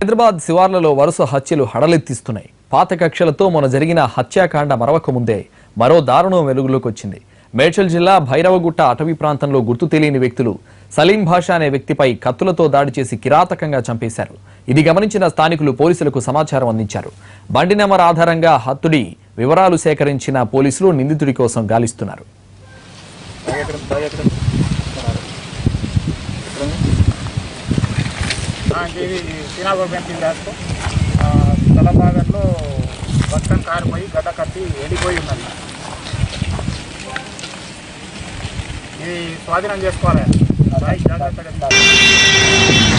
హైదరాబాద్ శివార్లలో వరుస హత్యలు హడలెత్తిస్తున్నాయి పాత కక్షలతో మొన్న జరిగిన హత్యాకాండ మరవక ముందే మరో దారుణం వెలుగులోకి వచ్చింది మేడ్చల్ జిల్లా భైరవగుట్ట అటవీ ప్రాంతంలో గుర్తు తెలియని వ్యక్తులు సలీం భాషా అనే వ్యక్తిపై కత్తులతో దాడి చేసి కిరాతకంగా చంపేశారు ఇది గమనించిన స్థానికులు పోలీసులకు సమాచారం అందించారు బండి నెంబర్ ఆధారంగా హత్తుడి వివరాలు సేకరించిన పోలీసులు నిందితుడి కోసం గాలిస్తున్నారు ఇది శ్రీనాగర్ పెన్సిల్ దాస్తూ తల భాగంలో రక్తం కారిపోయి గడ్డ కట్టి ఎండిపోయి ఉన్నది ఇది స్వాధీనం చేసుకోవాలి రాయి జాగ్రత్తగా